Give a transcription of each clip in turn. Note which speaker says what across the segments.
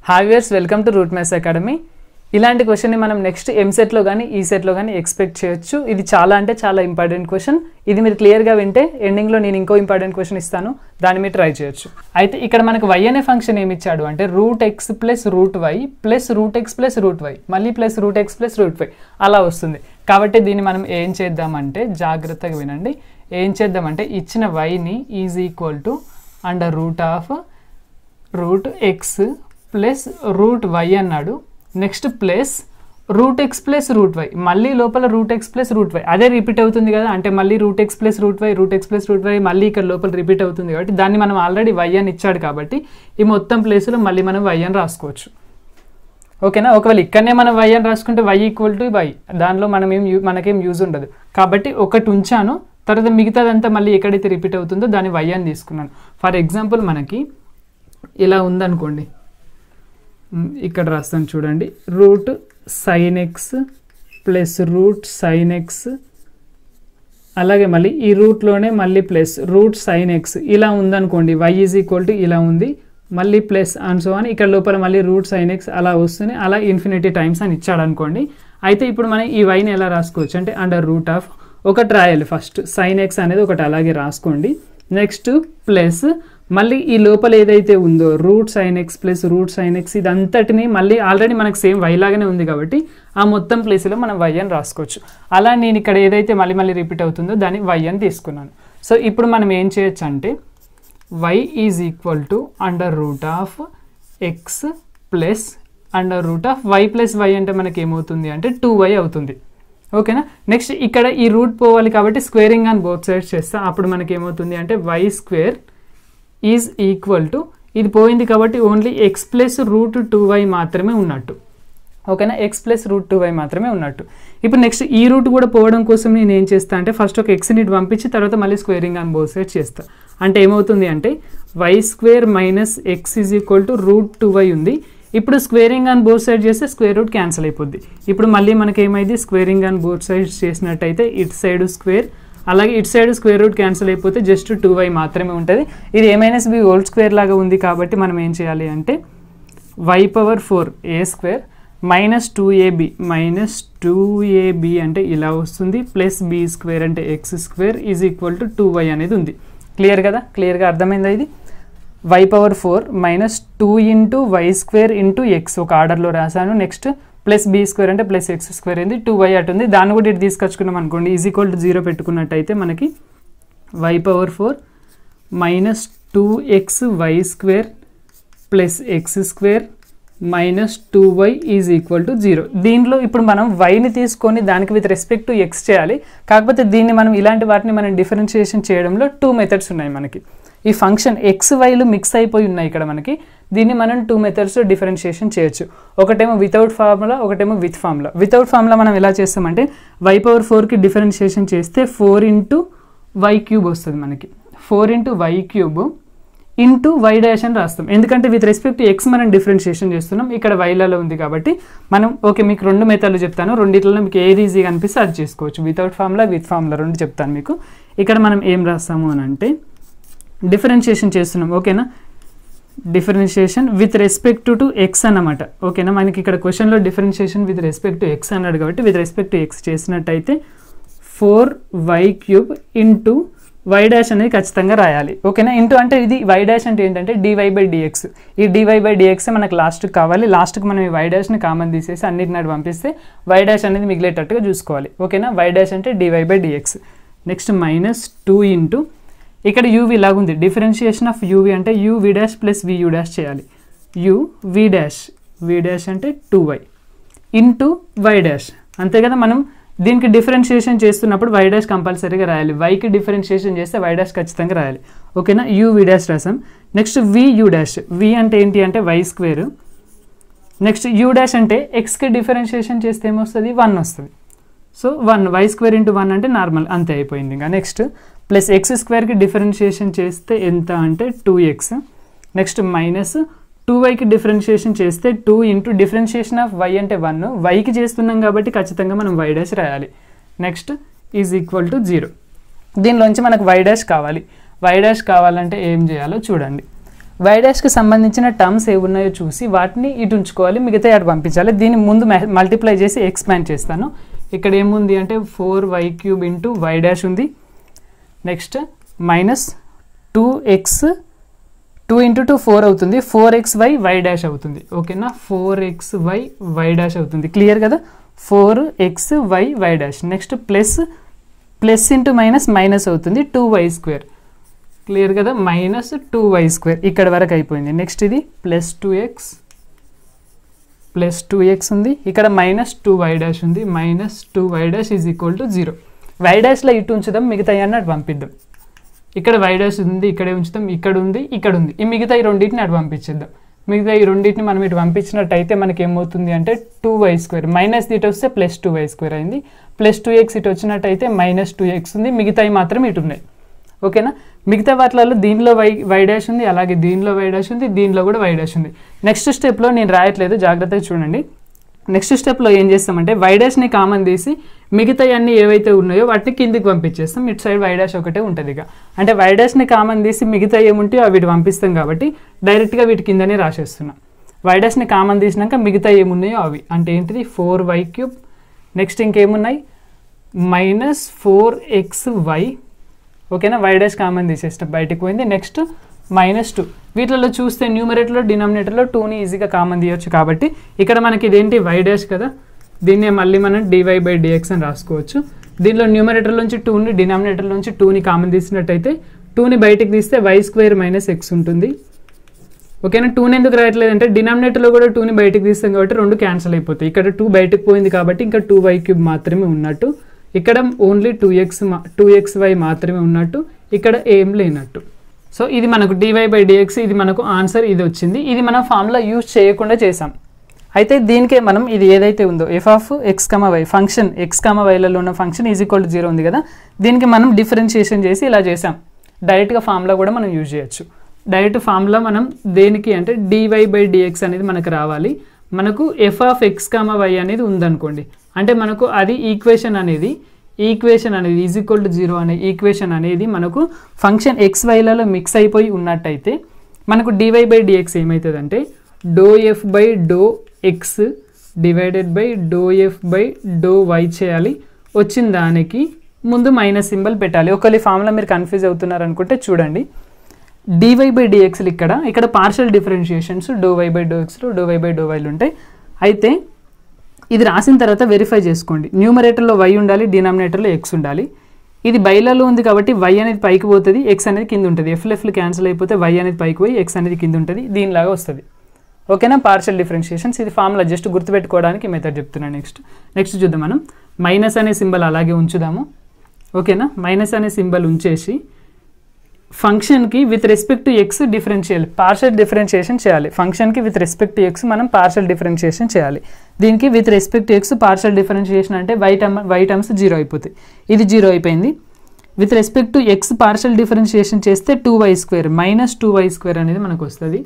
Speaker 1: హావియర్స్ welcome to root maths academy ఇలాంటి క్వశ్చన్ని మనం నెక్స్ట్ ఎంసెట్లో కానీ ఈ సెట్లో కానీ ఎక్స్పెక్ట్ చేయొచ్చు ఇది చాలా అంటే చాలా ఇంపార్టెంట్ క్వశ్చన్ ఇది మీరు క్లియర్గా వింటే ఎండింగ్లో నేను ఇంకో ఇంపార్టెంట్ క్వశ్చన్ ఇస్తాను దాన్ని మీరు ట్రై చేయొచ్చు అయితే ఇక్కడ మనకు వై అనే ఫంక్షన్ ఏమి ఇచ్చాడు అంటే root x plus root y plus root x plus root y మళ్ళీ plus root x plus root y అలా వస్తుంది కాబట్టి దీన్ని మనం ఏం చేద్దామంటే జాగ్రత్తగా వినండి ఏం చేద్దామంటే ఇచ్చిన వైని is equal to under root of root x plus root y అన్నాడు next plus root x plus root y మళ్ళీ లోపల root x plus root y అదే రిపీట్ అవుతుంది కదా అంటే మళ్ళీ root x plus root y root x plus root y మళ్ళీ ఇక్కడ లోపల రిపీట్ అవుతుంది కాబట్టి దాన్ని మనం ఆల్రెడీ వై అని ఇచ్చాడు కాబట్టి ఈ మొత్తం ప్లేస్లో మళ్ళీ మనం వై అని రాసుకోవచ్చు ఓకేనా ఒకవేళ ఇక్కడనే మనం వై అని రాసుకుంటే వై ఈక్వల్ టు వై దానిలో మనం ఏం యూ- మనకేం యూజ్ ఉండదు కాబట్టి ఒకటి ఉంచాను తర్వాత మిగతాదంతా మళ్ళీ ఎక్కడైతే రిపీట్ అవుతుందో దాన్ని వై అని తీసుకున్నాను ఫర్ ఎగ్జాంపుల్ మనకి ఇలా ఉందనుకోండి మ్, ఇక్కడ రాస్తాను చూడండి root sine x plus root sine x అలాగే మళ్ళీ ఈ రూట్లోనే మళ్ళీ ప్లస్ రూట్ సైన్ ఎక్స్ ఇలా ఉందనుకోండి వై ఈజ్ ఈక్వల్ టు ఇలా ఉంది మళ్ళీ ప్లస్ అండ్ సో అని ఇక్కడ లోపల మళ్ళీ రూట్ సైన్ ఎక్స్ అలా వస్తుంది అలా ఇన్ఫినిటీ టైమ్స్ అని ఇచ్చాడు అనుకోండి అయితే ఇప్పుడు మనం ఈ వైని ఎలా రాసుకోవచ్చు అంటే అండర్ రూట్ ఆఫ్ ఒకటి రాయాలి ఫస్ట్ సైన్ ఎక్స్ అనేది ఒకటి అలాగే రాసుకోండి నెక్స్ట్ ప్లస్ మళ్ళీ ఈ లోపల ఏదైతే ఉందో root sine x plus root sine x ఇదంతటిని మళ్ళీ ఆల్రెడీ మనకు సేమ్ వై లాగానే ఉంది కాబట్టి ఆ మొత్తం ప్లేస్లో మనం వై అని రాసుకోవచ్చు అలా నేను ఇక్కడ ఏదైతే మళ్ళీ మళ్ళీ రిపీట్ అవుతుందో దాన్ని వై అని తీసుకున్నాను సో ఇప్పుడు మనం ఏం చేయొచ్చు అంటే y is equal to under root of x plus under root of y plus y అంటే మనకి ఏమవుతుంది అంటే టూ వై అవుతుంది ఓకేనా నెక్స్ట్ ఇక్కడ ఈ రూట్ పోవాలి కాబట్టి స్క్వేరింగ్ ఆన్ బోత్ సైడ్స్ చేస్తా అప్పుడు మనకి ఏమవుతుంది అంటే y square is equal to ఇది పోయింది కాబట్టి only x plus root two y మాత్రమే ఉన్నట్టు ఓకేనా x plus root two y మాత్రమే ఉన్నట్టు ఇప్పుడు నెక్స్ట్ ఈ రూట్ కూడా పోవడం కోసం నేను ఏం చేస్తా అంటే ఫస్ట్ ఒక ఎక్స్ని ఇటు పంపించి తర్వాత మళ్ళీ స్క్వేరింగ్ ఆన్ బోత్ సైడ్స్ చేస్తా అంటే ఏమవుతుంది అంటే y square minus x is equal to root two y ఉంది ఇప్పుడు స్క్వేరింగ్ ఆన్ బోత్ సైడ్ చేస్తే స్క్వేర్ రూట్ క్యాన్సిల్ అయిపోద్ది ఇప్పుడు మళ్ళీ మనకి ఏమైంది స్క్వేరింగ్ ఆన్ బోత్ సైడ్స్ చేసినట్టయితే ఇటు సైడ్ స్క్వేర్ అలాగే ఇటు సైడ్ స్క్వేర్ రూట్ క్యాన్సిల్ అయిపోతే జస్ట్ టూ వై మాత్రమే ఉంటుంది ఇది a minus b whole square లాగా ఉంది కాబట్టి మనం ఏం చేయాలి అంటే y power four a square minus two a b minus two a b అంటే ఇలా వస్తుంది ప్లస్ బి స్క్వేర్ అంటే x square is equal to two y అనేది ఉంది క్లియర్ కదా క్లియర్గా అర్థమైందా ఇది y power four minus two into y square into x ఒక ఆర్డర్లో రాశాను నెక్స్ట్ ప్లస్ బీ స్క్వేర్ అంటే ప్లస్ ఎక్స్ స్క్వేర్ అయింది టూ వై అటు ఉంది దాన్ని కూడా ఇటు తీసుకొచ్చుకున్నాం అనుకోండి ఈజ్ ఈక్వల్ టు జీరో పెట్టుకున్నట్టయితే మనకి y power four minus two x y square plus x square minus two y is equal to zero దీంట్లో ఇప్పుడు మనం వైని తీసుకొని దానికి విత్ రెస్పెక్ట్ టు ఎక్స్ చేయాలి కాకపోతే దీన్ని మనం ఇలాంటి వాటిని మనం డిఫరెన్షియేషన్ చేయడంలో టూ మెథడ్స్ ఉన్నాయి మనకి ఈ ఫంక్షన్ ఎక్స్ వైలు మిక్స్ అయిపోయి ఉన్నాయి ఇక్కడ మనకి దీన్ని మనం టూ మెథడ్స్ డిఫరెన్షియేషన్ చేయొచ్చు ఒకటేమో వితౌట్ ఫార్ములా ఒకటేమో విత్ ఫార్ములా వితౌట్ ఫార్ములా మనం ఎలా చేస్తామంటే వై పవర్ ఫోర్కి డిఫరెన్షియేషన్ చేస్తే ఫోర్ ఇంటూ వై క్యూబ్ వస్తుంది మనకి four into y cube into y dash అని రాస్తాం ఎందుకంటే విత్ రెస్పెక్ట్ ఎక్స్ మనం డిఫరెన్షియేషన్ చేస్తున్నాం ఇక్కడ వైలలో ఉంది కాబట్టి మనం ఓకే మీకు రెండు మెథడ్లు చెప్తాను రెండిట్లలో మీకు ఏది ఈజీగా అనిపిస్తే అది చేసుకోవచ్చు వితౌట్ ఫార్ములా విత్ ఫార్ములా రెండు చెప్తాను మీకు ఇక్కడ మనం ఏం రాస్తాము అని అంటే డిఫరెన్షియేషన్ చేస్తున్నాం ఓకేనా differentiation with respect to x అన్నమాట ఓకేనా మనకి ఇక్కడ క్వశ్చన్లో differentiation with respect to x అన్నాడు కాబట్టి విత్ రెస్పెక్ట్ టు ఎక్స్ చేసినట్టయితే four y cube into y dash అనేది ఖచ్చితంగా రాయాలి ఓకేనా ఇంటూ అంటే ఇది వై డాష్ అంటే ఏంటంటే డివై బై డిఎక్స్ ఈ డివై బై డిఎక్స్ మనకు లాస్ట్కి కావాలి లాస్ట్కి మనం ఈ వై డాష్ని కామన్ తీసేసి అన్నిటిని అటు పంపిస్తే వై డాష్ అనేది మిగిలేటట్టుగా చూసుకోవాలి ఓకేనా వై డాష్ అంటే d y by d x next minus two into ఇక్కడ యూవి ఇలాగుంది డిఫరెన్షియేషన్ ఆఫ్ యూవి అంటే u v dash plus v u dash చేయాలి u v dash v dash అంటే two y into y dash అంతే కదా మనం దీనికి డిఫరెన్షియేషన్ చేస్తున్నప్పుడు వై డాష్ కంపల్సరీగా రాయాలి వైకి డిఫరెన్షియేషన్ చేస్తే వై డాష్ ఖచ్చితంగా రాయాలి ఓకేనా యూ వి డాష్ రాసాం next v u dash v అంటే ఏంటి అంటే y square next u dash అంటే ఎక్స్కి డిఫరెన్షియేషన్ చేస్తే ఏమొస్తుంది వన్ వస్తుంది so one y square into one అంటే నార్మల్ అంతే అయిపోయింది ఇంకా నెక్స్ట్ ప్లస్ ఎక్స్ స్క్వేర్కి డిఫరెన్షియేషన్ చేస్తే ఎంత అంటే two x next minus two వైకి డిఫరెన్షియేషన్ చేస్తే two into differentiation of y అంటే వన్ వైకి చేస్తున్నాం కాబట్టి ఖచ్చితంగా మనం వై డాష్ రాయాలి next is equal to zero దీనిలోంచి మనకు వై డాష్ కావాలి వై డాష్ కావాలంటే ఏం చేయాలో చూడండి వై డాష్కి సంబంధించిన టర్మ్స్ ఏ ఉన్నాయో చూసి వాటిని ఇటు ఉంచుకోవాలి మిగతా అటు పంపించాలి దీన్ని ముందు మల్టిప్లై చేసి ఎక్స్పాండ్ చేస్తాను ఇక్కడ ఏముంది అంటే four y cube into y dash ఉంది next minus two x two into two four అవుతుంది four x y y dash అవుతుంది ఓకేనా four x y y dash అవుతుంది క్లియర్ కదా four x y y dash next plus plus into minus minus అవుతుంది two y square clear కదా minus two y square ఇక్కడ వరకు అయిపోయింది నెక్స్ట్ ఇది plus two x plus two x ఉంది ఇక్కడ మైనస్ టూ వై డాష్ ఉంది minus two y dash is equal to zero y డాష్లో ఇటు ఉంచుదాం మిగతా అన్నట్టు పంపిద్దాం ఇక్కడ వై డాష్ ఉంది ఇక్కడే ఉంచుతాం ఇక్కడ ఉంది ఇక్కడ ఉంది ఈ మిగతా ఈ రెండింటిని అటు పంపించేద్దాం మిగతా ఈ రెండింటిని మనం ఇటు పంపించినట్టయితే మనకి ఏమవుతుంది అంటే టూ వై స్క్వేర్ మైనస్ ఇటు వస్తే ప్లస్ టూ వై స్క్వేర్ అయింది ప్లస్ టూ ఎక్స్ ఇటు వచ్చినట్టయితే మైనస్ టూ ఎక్స్ ఉంది మిగతాయి మాత్రం ఇటు ఉన్నాయి ఓకేనా మిగతా వాటిలలో దీనిలో వై వై డాష్ ఉంది అలాగే దీనిలో వై డాష్ ఉంది దీనిలో కూడా వై డాష్ ఉంది నెక్స్ట్ స్టెప్లో నేను రాయట్లేదు జాగ్రత్తగా చూడండి నెక్స్ట్ స్టెప్లో ఏం చేస్తామంటే వై డాష్ని కామన్ తీసి మిగతా అన్ని ఏవైతే ఉన్నాయో వాటిని కిందికి పంపించేస్తాం ఇటు సైడ్ వై డాష్ ఒకటే ఉంటుంది ఇక అంటే వై డాష్ని కామన్ తీసి మిగతా ఏముంటాయో అవి వీటి పంపిస్తాం కాబట్టి డైరెక్ట్గా వీటి కిందనే రాసేస్తున్నాం వై డాష్ని కామన్ తీసినాక మిగతా ఏమున్నాయో అవి అంటే ఏంటిది ఫోర్ వై క్యూబ్ నెక్స్ట్ ఇంకేమున్నాయి మైనస్ ఫోర్ ఎక్స్ వై ఓకేనా వై డాష్ కామన్ తీసేస్తాం బయటకు పోయింది నెక్స్ట్ మైనస్ టూ వీటిలో చూస్తే న్యూమరేటర్లో డినామినేటర్లో టూని ఈజీగా కామన్ తీయొచ్చు కాబట్టి ఇక్కడ మనకి ఇదేంటి వై డాష్ కదా దీన్నే మళ్ళీ మనం డివై బై డిఎక్స్ అని రాసుకోవచ్చు దీనిలో న్యూమరేటర్ నుంచి టూని డినామినేటర్ నుంచి టూని కామన్ తీసినట్టయితే టూని బయటికి తీస్తే వై స్క్వేర్ మైనస్ ఎక్స్ ఉంటుంది ఓకేనా టూని ఎందుకు రాయట్లేదు అంటే డినామినేటర్లో కూడా టూని బయటకు తీస్తాం కాబట్టి రెండు క్యాన్సిల్ అయిపోతాయి ఇక్కడ టూ బయటకు పోయింది కాబట్టి ఇంకా టూ వై క్యూబ్ మాత్రమే ఉన్నట్టు ఇక్కడ only two x two x y మాత్రమే ఉన్నట్టు ఇక్కడ ఏం లేనట్టు సో ఇది మనకు డివై బై డిఎక్స్ ఇది మనకు ఆన్సర్ ఇది వచ్చింది ఇది మనం ఫార్ములా యూజ్ చేయకుండా చేసాం అయితే దీనికే మనం ఇది ఏదైతే ఉందో f of x comma y function x comma వైలలో ఉన్న function is equal to zero ఉంది కదా దీనికి మనం డిఫరెన్షియేషన్ చేసి ఇలా చేసాం డైరెక్ట్గా ఫార్ములా కూడా మనం యూజ్ చేయొచ్చు డైరెక్ట్ ఫార్ములా మనం దేనికి అంటే డివై బై డిఎక్స్ అనేది మనకు రావాలి మనకు f of x comma y అనేది ఉందనుకోండి అంటే మనకు అది ఈక్వేషన్ అనేది ఈక్వేషన్ అనేది ఈజ్ ఈక్వల్ టు జీరో అనే ఈక్వేషన్ అనేది మనకు ఫంక్షన్ ఎక్స్ వైలలో మిక్స్ అయిపోయి ఉన్నట్టయితే మనకు డివై బై డిఎక్స్ ఏమవుతుందంటే డో ఎఫ్ బై డో ఎక్స్ డివైడెడ్ బై డో ఎఫ్ బై డో వై చేయాలి వచ్చిన దానికి ముందు మైనస్ సింబల్ పెట్టాలి ఒకవేళ ఈ ఫార్ములా మీరు కన్ఫ్యూజ్ అవుతున్నారు అనుకుంటే చూడండి డివై బై డిఎక్స్లు ఇక్కడ ఇక్కడ పార్షల్ డిఫరెన్షియేషన్స్ డో వై బై డో ఎక్స్లు డో వై బై డో వైలు ఉంటాయి అయితే ఇది రాసిన తర్వాత వెరిఫై చేసుకోండి న్యూమరేటర్లో వై ఉండాలి డినామినేటర్లో ఎక్స్ ఉండాలి ఇది బైలలో ఉంది కాబట్టి వై అనేది పైకి పోతుంది ఎక్స్ అనేది కింద ఉంటుంది ఎఫ్ లెఫ్లు క్యాన్సిల్ అయిపోతే వై అనేది పైకి పోయి ఎక్స్ అనేది కింద ఉంటుంది దీనిలాగా వస్తుంది ఓకేనా పార్షల్ డిఫరెన్షియేషన్స్ ఇది ఫార్ములా జస్ట్ గుర్తుపెట్టుకోవడానికి మెథడ్ చెప్తున్నాను నెక్స్ట్ నెక్స్ట్ చూద్దాం మనం మైనస్ అనే సింబల్ అలాగే ఉంచుదాము ఓకేనా మైనస్ అనే సింబల్ ఉంచేసి ఫంక్షన్కి with respect to x differential partial differentiation చేయాలి ఫంక్షన్కి విత్ రెస్పెక్ట్ టు ఎక్స్ మనం పార్షల్ డిఫరెన్షియేషన్ చేయాలి దీనికి with respect to x partial differentiation అంటే y term y terms zero అయిపోతాయి ఇది జీరో అయిపోయింది with respect to x partial differentiation చేస్తే two y square minus two y square అనేది మనకు వస్తుంది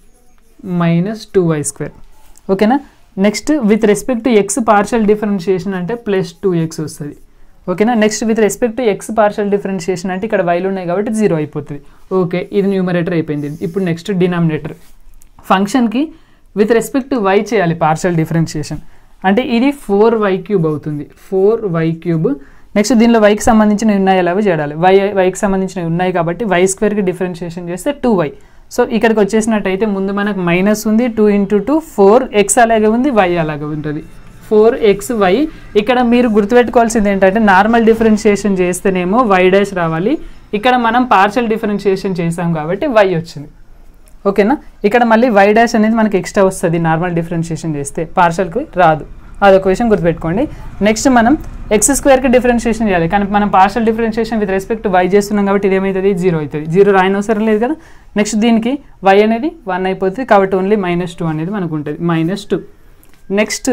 Speaker 1: మైనస్ టూ వై స్క్వేర్ ఓకేనా next with respect to x partial differentiation అంటే ప్లస్ టూ ఎక్స్ వస్తుంది ఓకేనా next with respect to x partial differentiation అంటే ఇక్కడ వైలు ఉన్నాయి కాబట్టి జీరో అయిపోతుంది ఓకే ఇది న్యూమరేటర్ అయిపోయింది ఇప్పుడు నెక్స్ట్ డినామినేటర్ ఫంక్షన్కి విత్ రెస్పెక్ట్ టు వై చేయాలి పార్షల్ డిఫరెన్షియేషన్ అంటే ఇది ఫోర్ వై క్యూబ్ అవుతుంది ఫోర్ వై క్యూబ్ నెక్స్ట్ దీనిలో వైకి సంబంధించిన ఉన్నాయి ఎలాగో చేయాలి వై వైకి సంబంధించినవి ఉన్నాయి కాబట్టి వై స్క్వేర్కి డిఫరెన్షియేషన్ చేస్తే టూ వై సో ఇక్కడికి వచ్చేసినట్టయితే ముందు మనకు మైనస్ ఉంది two into two four x అలాగే ఉంది వై అలాగే ఉంటుంది ఫోర్ ఎక్స్ వై ఇక్కడ మీరు గుర్తుపెట్టుకోవాల్సింది ఏంటంటే నార్మల్ డిఫరెన్షియేషన్ చేస్తేనేమో వై డాష్ రావాలి ఇక్కడ మనం పార్షల్ డిఫరెన్షియేషన్ చేసాం కాబట్టి వై వచ్చింది ఓకేనా ఇక్కడ మళ్ళీ వై డాష్ అనేది మనకి ఎక్స్ట్రా వస్తుంది నార్మల్ డిఫరెన్షియేషన్ చేస్తే పార్షల్కి రాదు అదొక విషయం గుర్తుపెట్టుకోండి నెక్స్ట్ మనం ఎక్స్ స్క్వేర్కి డిఫరెన్షియేషన్ చేయాలి కానీ మనం partial differentiation with respect y చేస్తున్నాం కాబట్టి ఇది ఏమవుతుంది జీరో అవుతుంది జీరో రాయని అవసరం లేదు కదా నెక్స్ట్ దీనికి వై అనేది వన్ అయిపోతుంది కాబట్టి ఓన్లీ మైనస్ టూ అనేది మనకు ఉంటుంది మైనస్ టూ నెక్స్ట్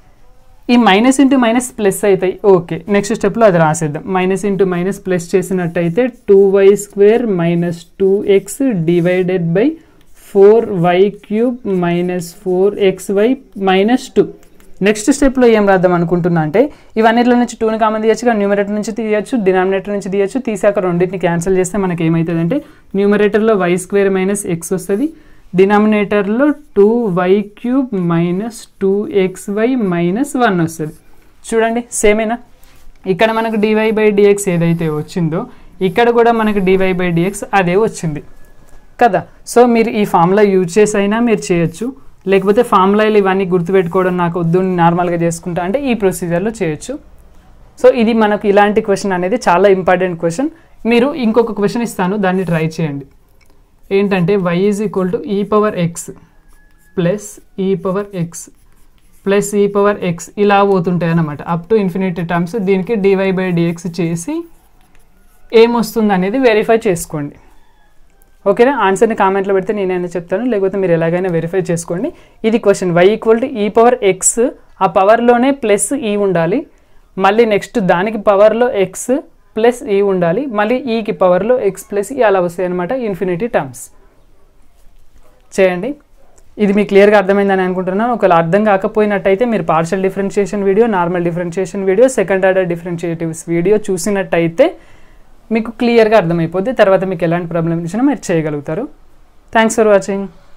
Speaker 1: ఈ మైనస్ ఇంటూ మైనస్ ప్లస్ అవుతాయి ఓకే నెక్స్ట్ స్టెప్లో అది రాసేద్దాం మైనస్ ఇంటూ మైనస్ ప్లస్ చేసినట్టయితే two y square minus two x divided by four y cube minus four x y minus two next స్టెప్లో ఏం రాద్దాం అనుకుంటున్నా అంటే ఇవన్నిట్లో నుంచి టూని కామన్ తీయచ్చు కానీ న్యూమరేటర్ నుంచి తీయచ్చు డినామినేటర్ నుంచి తీయచ్చు తీసాక రెండింటిని క్యాన్సిల్ చేస్తే మనకి ఏమవుతుంది అంటే న్యూమరేటర్లో వై స్క్వేర్ మైనస్ ఎక్స్ వస్తుంది డినామినేటర్లో two y cube minus two x y minus one వస్తుంది చూడండి సేమేనా ఇక్కడ మనకు డివై బై డిఎక్స్ ఏదైతే వచ్చిందో ఇక్కడ కూడా మనకు డివై బై డిఎక్స్ అదే వచ్చింది కదా సో మీరు ఈ ఫార్ములా యూజ్ చేసి అయినా మీరు చేయొచ్చు లేకపోతే ఫార్ములాలు ఇవన్నీ గుర్తుపెట్టుకోవడం నాకు వద్దు నార్మల్గా చేసుకుంటా అంటే ఈ ప్రొసీజర్లో చేయొచ్చు సో ఇది మనకు ఇలాంటి క్వశ్చన్ అనేది చాలా ఇంపార్టెంట్ క్వశ్చన్ మీరు ఇంకొక క్వశ్చన్ ఇస్తాను దాన్ని ట్రై చేయండి ఏంటంటే y is equal to e power x plus e power x plus e power x ఇలా పోతుంటాయి అన్నమాట అప్ టు ఇన్ఫినిటీ టర్మ్స్ దీనికి డివై బై డిఎక్స్ చేసి ఏమొస్తుంది అనేది వెరిఫై చేసుకోండి ఓకేనా ఆన్సర్ని కామెంట్లో పెడితే నేనైనా చెప్తాను లేకపోతే మీరు ఎలాగైనా వెరిఫై చేసుకోండి ఇది question y equal to e power x ఆ పవర్లోనే ప్లస్ ఈ ఉండాలి మళ్ళీ నెక్స్ట్ దానికి పవర్లో ఎక్స్ ప్లస్ ఈ ఉండాలి మళ్ళీ ఈకి పవర్లో ఎక్స్ ప్లస్ ఈ అలా వస్తాయి అనమాట ఇన్ఫినిటీ టర్మ్స్ చేయండి ఇది మీకు క్లియర్గా అర్థమైందని అనుకుంటున్నాను ఒకవేళ అర్థం కాకపోయినట్టయితే మీరు partial differentiation video normal differentiation video second order డిఫరెన్షియేటివ్స్ వీడియో చూసినట్టయితే మీకు క్లియర్గా అర్థమైపోద్ది తర్వాత మీకు ఎలాంటి ప్రాబ్లం ఇచ్చినా మీరు చేయగలుగుతారు థ్యాంక్స్ ఫర్ వాచింగ్